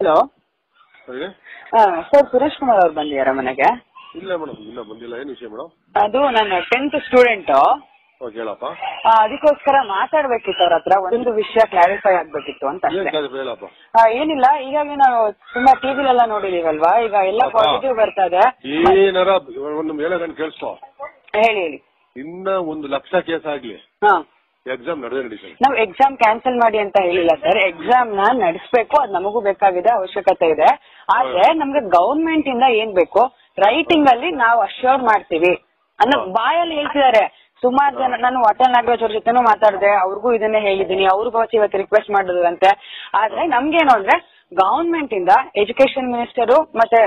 Hello ಹೇಳಿ sir Suresh Kumar ಅವ್ರು ಬಂದಿದ್ದಾರಾ ಮನೆಗೆ ಇಲ್ಲ ಮೇಡಮ್ ಇನ್ನ ಬಂದಿಲ್ಲ ಏನು ವಿಷಯ ಮೇಡಮ್ ಅದು ನಾನು ಟೆಂತ್ ಸ್ಟೂಡೆಂಟು ಓಕೆ ಹೇಳಪ್ಪ ಅದಕ್ಕೋಸ್ಕರ ಮಾತಾಡ್ಬೇಕಿತ್ತು ಅವ್ರ ಹತ್ರ ಒಂದು ವಿಷಯ ಕ್ಲಾರಿಫೈ ಆಗ್ಬೇಕಿತ್ತು ಅಂತ ಏನ್ ಅಷ್ಟೇ ಕಾಯ್ದೆ ಹೇಳಪ್ಪ ಆ, ಏನಿಲ್ಲ ಈಗಾಗಲೇ ನಾವು ತುಂಬಾ ಟಿವಿಲೆಲ್ಲ ನೋಡಿದೀವಲ್ವಾ ಈಗ ಎಲ್ಲ ಅಪ್ಪ. ಪಾಸಿಟಿವ್ ಬರ್ತಾ ಇದೆ ಏನಾರ ಒಂದು ಮೇಲೆ ಗಂಟೆ ಕೇಳಿಸ್ಕೊ ಹೇಳಿ ಹೇಳಿ ಇನ್ನ ಒಂದು ಲಕ್ಷ ಕೇಸ್ ಆಗ್ಲಿ ಹಾ ಎಕ್ಸಾಮ್ ನಡೆದೇ ನಡೀತದೆ ನಾವು ಎಕ್ಸಾಮ್ ಕ್ಯಾನ್ಸಲ್ ಮಾಡಿ ಅಂತ ಹೇಳಿಲ್ಲ ಸರ್ ಎಕ್ಸಾಮ್ ನ ನಡೆಸಬೇಕು ಅದು ನಮಗೂ ಬೇಕಾಗಿದೆ ಅವಶ್ಯಕತೆ ಇದೆ ಆದ್ರೆ ನಮ್ಗೆ ಗವರ್ಮೆಂಟ್ ಇಂದ ಏನ್ ಬೇಕು ರೈಟಿಂಗ್ ಅಲ್ಲಿ ನಾವು ಅಶ್ಯೂರ್ ಮಾಡ್ತೀವಿ ಅನ್ನೋ ಬಾಯಲ್ಲಿ ಹೇಳ್ತಿದ್ದಾರೆ ಸುಮಾರು ಜನ ನಾನು ಅಟಲ್ ನಾಗರಾಜ್ ಅವ್ರ ಜೊತೆನೂ ಮಾತಾಡಿದೆ ಅವ್ರಿಗೂ ಇದನ್ನೇ ಹೇಳಿದ್ದೀನಿ ಅವ್ರಿಗೂ ಅವತ್ತು ಇವತ್ತು ರಿಕ್ವೆಸ್ಟ್ ಮಾಡಿದ್ರಂತೆ ಆದ್ರೆ ನಮ್ಗೇನು ಅಂದ್ರೆ ಗವರ್ಮೆಂಟ್ ಇಂದ ಎಜುಕೇಶನ್ ಮಿನಿಸ್ಟರು ಮತ್ತೆ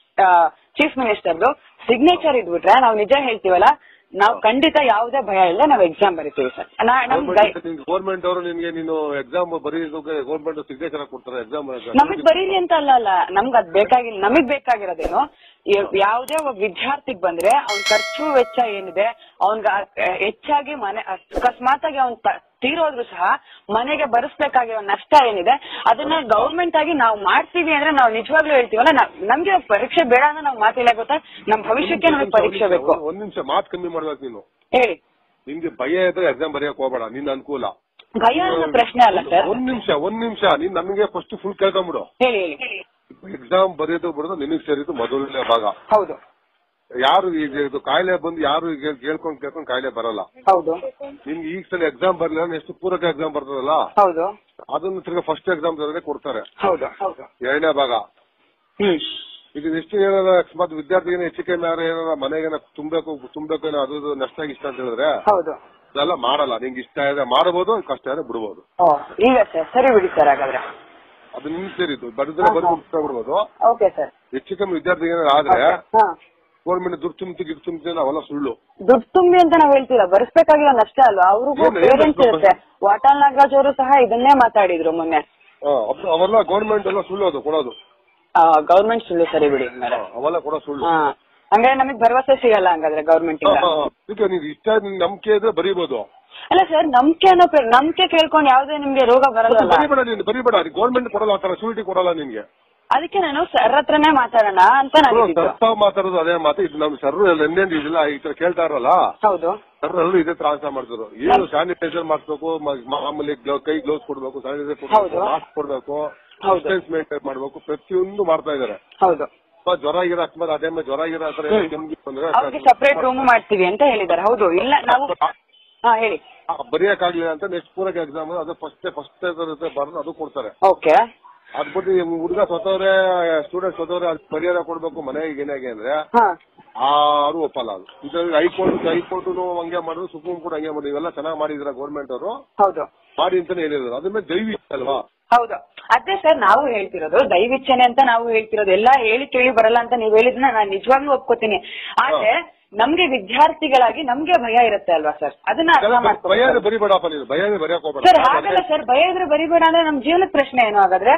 ಚೀಫ್ ಮಿನಿಸ್ಟರ್ದು ಸಿಗ್ನೇಚರ್ ಇದ್ಬಿಟ್ರೆ ನಾವು ನಿಜ ಹೇಳ್ತೀವಲ್ಲ ನಾವು ಖಂಡಿತ ಯಾವುದೇ ಭಯ ಇಲ್ಲ ನಾವು ಎಕ್ಸಾಮ್ ಬರಿತೀವಿ ಸರ್ ನಮ್ ಗೈ- ಗೌರ್ಮೆಂಟ್ ಅವರು ನಿನ್ಗೆ ನೀನು ಎಕ್ಸಾಮ್ ಬರೀದಕ್ಕೆ ಗೌರ್ಮೆಂಟ್ ಸಿಗ್ನೇಚರ್ ಕೊಡ್ತಾರೆ ಎಕ್ಸಾಮ್ ನಮಗ್ ಬರೀರಿ ಅಂತ ಅಲ್ಲ ಅಲ್ಲ ನಮ್ಗ್ ಅದ್ ಬೇಕಾಗಿಲ್ಲ ನಮಗ್ ಬೇಕಾಗಿರೋದೇನು ಯ- ಯಾವುದೇ ಒಬ್ಬ ವಿದ್ಯಾರ್ಥಿಗ್ ಬಂದ್ರೆ ಅವ್ನ್ ಖರ್ಚು ವೆಚ್ಚ ಏನಿದೆ ಅವ್ನ್ಗ ಅಹ್, ಹೆಚ್ಚಾಗಿ ಮನೆ ಅಕಸ್ಮಾತ್ ಆಗಿ ಅವ್ನ್ ತ- ತೀರೋದ್ರು ಸಹ ಮನೆಗೆ ಭರಿಸ್ಬೇಕಾಗಿರೋ ನಷ್ಟ ಏನಿದೆ ಅದನ್ನ ಗೌರ್ಮೆಂಟ್ ಆಗಿ ನಾವು ಮಾಡ್ತೀವಿ ಅಂದ್ರೆ ನಾವು ನಿಜವಾಗ್ಲೂ ಹೇಳ್ತೀವಲ್ಲ ನಾವ್- ನಮ್ಗೆ ಪರೀಕ್ಷೆ ಬೇಡ ಅಂದ್ರೆ ನಾವ್ ಮಾತಿಲ್ಲ ಗೊತ್ತಾ ನಮ್ ಭವಿಷ್ಯಕ್ಕೆ ನಮಗೆ ಪರೀಕ್ಷೆ ಬೇಕು ಒಂದ್ ನಿಮಿಷ ಮಾತು ಕಮ್ಮಿ ಮಾಡ್ಬೇಕು ನೀನು ಹೇಳಿ ನಿನ್ಗೆ ಭಯ ಇದ್ರೆ ಎಕ್ಸಾಮ್ ಬರೆಯಕ್ ಹೋಗ್ಬೇಡ ನಿನ್ನ ಅನುಕೂಲ ಭಯ ಅನ್ನೋ ಪ್ರಶ್ನೆ ಅಲ್ಲ ಸರ್ ಒಂದ್ ನಿಮಿಷ ಒಂದ್ ನಿಮಿಷ ನೀನ್ ನನ್ಗೆ ಫಸ್ಟ್ ಫುಲ್ ಕೇಳ್ಕೊಂಬಿಡು ಹೇಳಿ ಹೇಳಿ ಎಕ್ಸಾಮ್ ಬರೆಯೋದು ಬಿಡೋದು ನಿನಗ್ ಸೇರಿದ್ದು ಮೊದಲನೇ ಭಾಗ ಹೌದು ಯಾರು ಈಗ ಇದು ಕಾಯಿಲೆ ಬಂದು ಯಾರು ಈಗ ಕೇಳ್ಕೊಂಡ್ ಕೇಳ್ಕೊಂಡ್ ಕಾಯಿಲೆ ಬರಲ್ಲ ಹೌದು ನಿಮ್ಗೆ ಈಗ ಸಲ ಎಕ್ಸಾಮ್ ಬರ್ಲಿಲ್ಲ ಎಷ್ಟು ಪೂರಕ ಎಕ್ಸಾಮ್ ಬರ್ತದಲ್ಲ ಹೌದು ಅದನ್ನ ತಿರ್ಗಾ ಫಸ್ಟ್ ಎಕ್ಸಾಮ್ ಕೊಡ್ತಾರೆ ಹೌದು ಹೌದು ಎರಡನೇ ಭಾಗ ಹ್ಮ್ ಈಗ ಎಷ್ಟು ಏನಾರ ಅಕಸ್ಮಾತ್ ವಿದ್ಯಾರ್ಥಿಗೆ ಹೆಚ್ಚು ಕಮ್ಮಿ ಯಾರು ಏನಾರ ಮನೆಗೆ ತುಂಬಬೇಕು ತುಂಬಬೇಕು ಏನೋ ಅದು ಇದು ನಷ್ಟ ಇಷ್ಟ ಅಂತ ಹೇಳಿದ್ರೆ ಹೌದು ಅದೆಲ್ಲ ಮಾಡಲ್ಲ ನಿಂಗೆ ಇಷ್ಟ ಇದೆ ಮಾಡಬಹುದು ಕಷ್ಟ ಇದೆ ಬಿಡ್ಬೋದು ಓ ಈಗ ಸರ್ ಸರಿ ಬಿಡಿ ಸರ್ ಹಾಗಾದ್ರೆ ಅದು ನಿನ್ ಸೇರಿದ್ದು ಬರೆದ್ರೆ ಬಂದು ಬಿಡ್ಬೋದು ಓಕೆ ಸರ್ ಹೆಚ್ಚು ಕಮ್ಮಿ ವಿದ್ಯಾರ್ಥಿಗೆ ಏನಾರ ಆದ್ರೆ ಹಾ ಗೌರ್ಮೆಂಟ್ ದುಡ್ಡು ತುಂಬಿ ಗಿಡ್ ತುಂಬಿ ಅವೆಲ್ಲ ಸುಳ್ಳು ದುಡ್ಡು ತುಂಬಿ ಅಂತ ನಾವ್ ಹೇಳ್ತಿಲ್ಲ ಬರ್ಸ್ಬೇಕಾಗಿರೋ ನಷ್ಟ ಅಲ್ವಾ ಅವ್ರಿಗೂ ಏನು- ಏನು ಪೇರೆಂಟ್ಸ್ ನಷ್ಟ ಇರುತ್ತೆ ವಾಟಾಳ್ ನಾಗರಾಜ್ ಅವರು ಸಹ ಇದನ್ನೇ ಮಾತಾಡಿದ್ರು ಮೊನ್ನೆ ಹಾ, ಅವ್- ಅವೆಲ್ಲ ಗೌರ್ಮೆಂಟ್ ಎಲ್ಲ ಸುಳ್ಳು ಅದು ಕೊಡೋದು ಗೌರ್ಮೆಂಟ್ ಸುಳ್ಳು ಸರಿ ಬಿಡಿ ಹಂಗಾರೆ ಹಾ, ಅವೆಲ್ಲ ಕೊಡೋ ಸುಳ್ಳು ಹಾ ಹಂಗಾರೆ ನಮಗ್ ಭರವಸೆ ಸಿಗಲ್ಲ ಹಂಗಾದ್ರೆ ಗೌರ್ಮೆಂಟ್ ಇಂದ ಹಾ, ಹಾ. ಈಗ ನೀನ್ ಇಷ್ಟ ನಿನ್ ನಂಬಿಕೆ ಇದ್ರೆ ಬರೀಬಹುದು ಅಲ್ಲ ಸರ್ ನಂಬಿಕೆ ಅನ್ನೋ ಪೇ- ನಂಬಿಕೆ ಕೇಳ್ಕೊಂಡು ಯಾವ್ದೇ ನಿಮ್ಗೆ ರೋಗ ಬರಲ್ಲ ಬರಿಬೇಡ ನೀನು ಬರಿಬೇಡ ಗೌರ್ಮೆಂಟ್ ಕೊಡಲ್ಲ ಆತರ ಶೂರಿಟಿ ಕೊಡಲ್ಲ ನಿನ್ಗೆ ಅದಕ್ಕೆ ನಾನು ಸರ್ ಹತ್ರನೇ ಮಾತಾಡೋಣ ಅಂತ ನಾನು ಹೇಳಿದ್ದು ಸರ್ತಾವ್ ಮಾತಾಡೋದು ಅದೇ ಮಾತು ಇದು ನಮ್ ಸರ್ ಎನ್ನೇನ್ ಇದಿಲ್ಲ ಈ ತರ ಕೇಳ್ತಾ ಇರಲ್ಲ ಹೌದು ಸರ್ ಎಲ್ಲರೂ ಇದೇ ತರ ಆನ್ಸರ್ ಮಾಡ್ತಾರೆ ಏನು ಸ್ಯಾನಿಟೈಸರ್ ಮಾಡಿಸ್ಬೇಕು ಮಾಮೂಲಿ ಗ್ಲೌ ಕೈ ಗ್ಲೌಸ್ ಕೊಡ್ಬೇಕು ಸ್ಯಾನಿಟೈಸರ್ ಕೊಡ್ಬೇಕು ಹೌದು. ಮಾಸ್ಕ್ ಕೊಡ್ಬೇಕು ಹೌದು. ಡಿಸ್ಟೆನ್ಸ್ ಮೇಂಟೈನ್ ಮಾಡ್ಬೇಕು ಪ್ರತಿಯೊಂದು ಮಾಡ್ತಾ ಇದಾರೆ ಹೌದು ಅಪ್ಪ ಜ್ವರ ಆಗಿರೋ ಅಕಸ್ಮಾತ್ ಅದೇ ಮೇಲೆ ಜ್ವರ ಆಗಿರೋ ಆತರ ಹ್ಮ್. ಕೆಮ್ಮು ಬಂದ್ರೆ ಅವ್ರಿಗೆ ಸಪರೇಟ್ ರೂಮ್ ಮಾಡ್ತೀವಿ ಅಂತ ಹೇಳಿದ್ದಾರೆ ಹೌದು ಇಲ್ಲ ನಾವು ಹಾ ಹೇಳಿ ಬರೆಯಕ್ಕಾಗ್ಲಿಲ್ಲ ಅಂತ ನೆಕ್ಸ್ಟ್ ಪೂರಕ ಎಕ್ಸಾಮ್ ಅದು ಫಸ್ಟ್ ಫಸ್ಟ್ ಬರೆದು ಅದು ಕೊಡ್ತಾರೆ ಓಕೆ ಅದ್ ಬಿಟ್ಟು ಈ ಹುಡುಗ ಸ್ವತವ್ರೆ ಸ್ಟೂಡೆಂಟ್ ಸ್ವತವ್ರೆ ಅದ್ ಪರಿಹಾರ ಕೊಡ್ಬೇಕು ಮನೆಗೆ ಏನಾಗೆ ಅಂದ್ರೆ ಹಾ ಯಾರು ಒಪ್ಪಲ್ಲ ಅದು ಇದ್ರಲ್ಲಿ ಹೈಕೋರ್ಟ್ ಹೈಕೋರ್ಟ್ ಹಂಗೆ ಮಾಡಿದ್ರು ಸುಪ್ರೀಂ ಕೋರ್ಟ್ ಹಂಗೆ ಮಾಡಿದ್ರು ಇವೆಲ್ಲ ಚೆನ್ನಾಗಿ ಮಾಡಿದ್ರ ಗೌರ್ಮೆಂಟ್ ಅವರು ಹೌದು ಮಾಡಿ ಅಂತಾನೆ ಹೇಳಿದ್ರು ಅದ್ರ ಮೇಲೆ ದಯವಿಟ್ಟು ಅಲ್ವಾ ಹೌದು ಅದೇ ಸರ್ ನಾವು ಹೇಳ್ತಿರೋದು ದೈವಿಚ್ಛನೆ ಅಂತ ನಾವು ಹೇಳ್ತಿರೋದು ಎಲ್ಲ ಹೇಳಿ ಕೇಳಿ ಬರಲ್ಲ ಅಂತ ನೀವ್ ಹೇಳಿದ್ನ ನಾನು ನಿಜವಾಗ್ಲೂ ಒಪ್ಕೋತೀನಿ ಆದ್ರೆ ನಮ್ಗೆ ವಿದ್ಯಾರ್ಥಿಗಳಾಗಿ ನಮ್ಗೆ ಭಯ ಇರುತ್ತೆ ಅಲ್ವಾ ಸರ್ ಅದನ್ನ ಅರ್ಥ ಮಾಡ್ಕೊ ಭಯ ಬರಿಬೇಡಪ್ಪ ನೀನು ಭಯ ಬರೆಯಕ್ ಸರ್ ಹಾಗಲ್ಲ ಹೋಗ್ಬೇಡ ಸರ್ ಭಯ ಇದ್ರೆ ಬರಿಬೇಡ ಅಂದ್ರೆ ನಮ್ ಜೀವನದ ಪ್ರಶ್ನೆ ಏನು ಹಾಗಾದ್ರೆ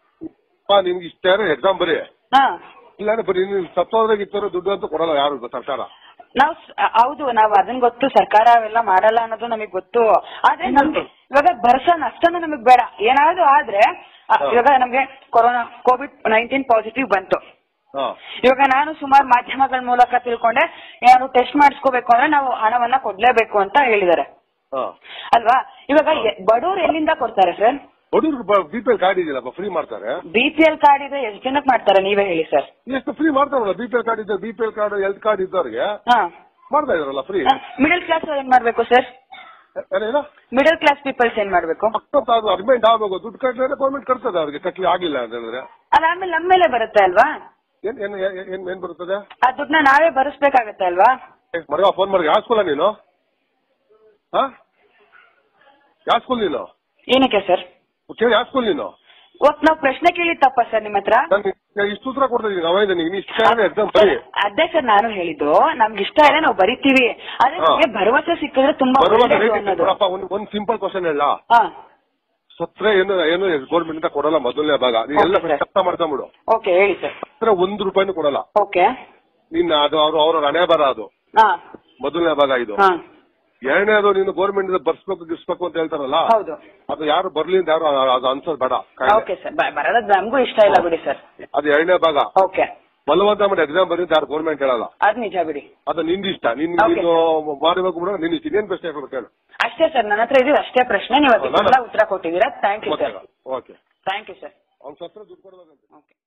ಅಪ್ಪ, ನಿಮ್ಗೆ ಇಷ್ಟ ಇರೋ ಎಕ್ಸಾಮ್ ಬರಿ ಹಾ ಇಲ್ಲ ಬರೀ ನೀವು ಸತ್ತೋದ್ರಾಗ ಇತ್ತರೋ ದುಡ್ಡು ಅಂತ ಕೊಡಲ್ಲ ಯಾರು ಸರ್ಕಾರ ನಾವ್ ಸ್- ಹೌದು ನಾವ್ ಅದನ್ ಗೊತ್ತು ಸರ್ಕಾರ ಅವೆಲ್ಲ ಮಾಡಲ್ಲ ಅನ್ನೋದು ನಮಗ್ ಗೊತ್ತು ಆದ್ರೆ ನಮ್ಗೆ ಇವಾಗ ಬರ್ಸ ನಷ್ಟನೂ ನಮಗ್ ಬೇಡ ಏನಾದ್ರು ಆದ್ರೆ ಆ, ಇವಾಗ ನಮ್ಗೆ ಕೊರೋನಾ ಕೋವಿಡ್ ನೈನ್ಟೀನ್ ಪಾಸಿಟಿವ್ ಬಂತು ಹಾ ಇವಾಗ ನಾನು ಸುಮಾರು ಮಾಧ್ಯಮಗಳ ಮೂಲಕ ತಿಳ್ಕೊಂಡೆ ಏನಾದ್ರು ಟೆಸ್ಟ್ ಮಾಡಿಸ್ಕೋಬೇಕು ಅಂದ್ರೆ ನಾವು ಹಣವನ್ನ ಕೊಡ್ಲೇಬೇಕು ಅಂತ ಹೇಳಿದ್ದಾರೆ ಹಾ ಅಲ್ವಾ ಇವಾಗ ಎ- ಬಡವ್ರು ಎಲ್ಲಿಂದ ಕೊಡ್ತಾರೆ ಸರ್ ಬಡವ್ರಿಗೆ ಬಿ ಪಿ ಎಲ್ ಕಾರ್ಡ್ ಇದೆಯಲ್ಲಪ್ಪ ಫ್ರೀ ಮಾಡ್ತಾರೆ ಬಿ ಪಿ ಎಲ್ ಕಾರ್ಡ್ ಇದೆ ಎಷ್ಟು ಜನಕ್ಕೆ ಮಾಡ್ತಾರೆ ನೀವೇ ಹೇಳಿ ಸರ್ ಎಷ್ಟು ಫ್ರೀ ಮಾಡ್ತಾರಲ್ಲ ಬಿ ಪಿ ಎಲ್ ಕಾರ್ಡ್ ಇದ್ದ B P L card health card ಇದ್ದವ್ರಿಗೆ ಹಾ ಮಾಡ್ತಾ ಇದಾರಲ್ಲ ಫ್ರೀ ಮಿಡಲ್ ಕ್ಲಾಸ್ ಏನ್ ಮಾಡ್ಬೇಕು ಸರ್ ಏನೇನೋ ಮಿಡಲ್ ಕ್ಲಾಸ್ ಪೀಪಲ್ಸ್ ಏನ್ ಮಾಡ್ಬೇಕು ಅಷ್ಟೊತ್ತು ಅದು ಅರ್ಜೆಂಟ್ ಆಗ್ಬೇಕು ದುಡ್ಡು ಕಟ್ಟಲೆ ಗೌರ್ಮೆಂಟ್ ಕಟ್ತದೆ ಅವ್ರಿಗೆ ಕಟ್ಲಿ ಆಗಿಲ್ಲ ಅಂತ ಹೇಳಿದ್ರೆ ಅದಾದ್ಮೇಲೆ ನಮ್ಮ ಮೇಲೆ ಬರುತ್ತೆ ಅಲ್ವಾ ಏನ್ ಏನ್ ಏನ್- ಏನ್ ಏನ್ ಬರ್ತದೆ ಆ ದುಡ್ಡನ್ನ ನಾವೇ ಭರಿಸ್ಬೇಕಾಗತ್ತೆ ಅಲ್ವಾ ಮರ್ಗ ಫೋನ್ ಮಾಡಿ ಯಾವ ಸ್ಕೂಲ ನೀನು ಹಾ ಯಾವ ಸ್ಕೂಲ್ ನೀನು ಏನಕ್ಕೆ ಸರ್ ಕೇಳಿ ಯಾವ ಸ್ಕೂಲ್ ನೀನು ಒತ್ ನಾವ್ ಪ್ರಶ್ನೆ ಕೇಳಿದ್ ತಪ್ಪ ಸರ್ ನಿಮ್ಮ ಹತ್ರ ನಾನು ಇಷ್ಟು ಉತ್ತರ ಕೊಡ್ತಾ ಇದೀನಿ ಅವಾಗ ನೀನು ಇಷ್ಟ ಎಕ್ಸಾಮ್ ಬರೀ ಅದೇ ಸರ್ ನಾನು ಹೇಳಿದ್ದು ನಮ್ಗೆ ಇಷ್ಟ ಇದೆ ನಾವು ಬರಿತೀವಿ ಆದ್ರೆ ಹಾ. ನಮ್ಗೆ ಭರವಸೆ ಸಿಕ್ಕಿದ್ರೆ ತುಂಬಾ ಬರುವ ಒಳ್ಳೇದು ಅನ್ನೋದು ಒಂದು ಒಂದು ಸಿಂಪಲ್ ಕ್ವಶನ್ ಹೇಳ ಹಾ ಸತ್ರ ಏನು ಏನು ಗೌರ್ಮೆಂಟ್ ಅಂತ ಕೊಡಲ್ಲ ಮೊದಲನೇ ಭಾಗ ನೀನ್ ಎಲ್ಲ Okay, sir. ಕಷ್ಟ ಮಾಡ್ಕೊಂಬಿಡು ಓಕೆ ಹೇಳಿ ಸರ್ ಸತ್ರ ಒಂದು ರೂಪಾಯಿನೂ ಕೊಡಲ್ಲ ಓಕೆ ನಿನ್ನ ಅದು ಅವ್ರ ಅವ್ರ ಹಣೆ ಬರ ಅದು ಹಾ ಮೊದಲನೇ ಭಾಗ ಇದು ಹಾ ಎರಡನೇದು ನೀನು ಗೌರ್ಮೆಂಟ್ ಬರ್ಸ್ಬೇಕು ಗಿರ್ಸ್ಬೇಕು ಅಂತ ಹೇಳ್ತಾರಲ್ಲ ಹೌದು ಅದು ಯಾರು ಬರ್ಲಿ ಅಂತ ಯಾರು ಅದು ಅನ್ಸೋದ್ ಬೇಡ ಕಾಯ್ದೆ. ಓಕೆ ಸರ್ ಬರೋದ್ ನಮಗೂ ಇಷ್ಟ ಇಲ್ಲ ಬಿಡಿ ಸರ್ ಅದು ಎರಡನೇ ಭಾಗ ಓಕೆ ಬಲವಂತ ಮಾಡಿ ಎಕ್ಸಾಮ್ ಬರೀ ಯಾರು ಗೌರ್ಮೆಂಟ್ ಹೇಳಲ್ಲ ಅದ್ ನಿಜ ಬಿಡಿ ಅದು ನಿಂದಿಷ್ಟ ನಿನ್ Okay, ನೀನು ಮಾಡಬೇಕು ಬಿಡ ನಿನ್ ಇಷ್ಟ ಇನ್ನೇನ್ ಪ್ರಶ್ನೆ ಹಾಕ್ಬೇಕು ಹೇಳು ಅಷ್ಟೇ ಸರ್ ನನ್ನ ಹತ್ರ ಇದ್ದು ಅಷ್ಟೇ ಪ್ರಶ್ನೆ ನೀವು ಹೌದಾ? ಅದಕ್ಕೆಲ್ಲ ಉತ್ತರ ಕೊಟ್ಟಿದ್ದೀರಾ thank you okay sir okay thank you sir ಅವ್ನ ಸತ್ರ ದುಡ್ಡು ಕೊಡ್ಬೇಕಂತ ಓಕೆ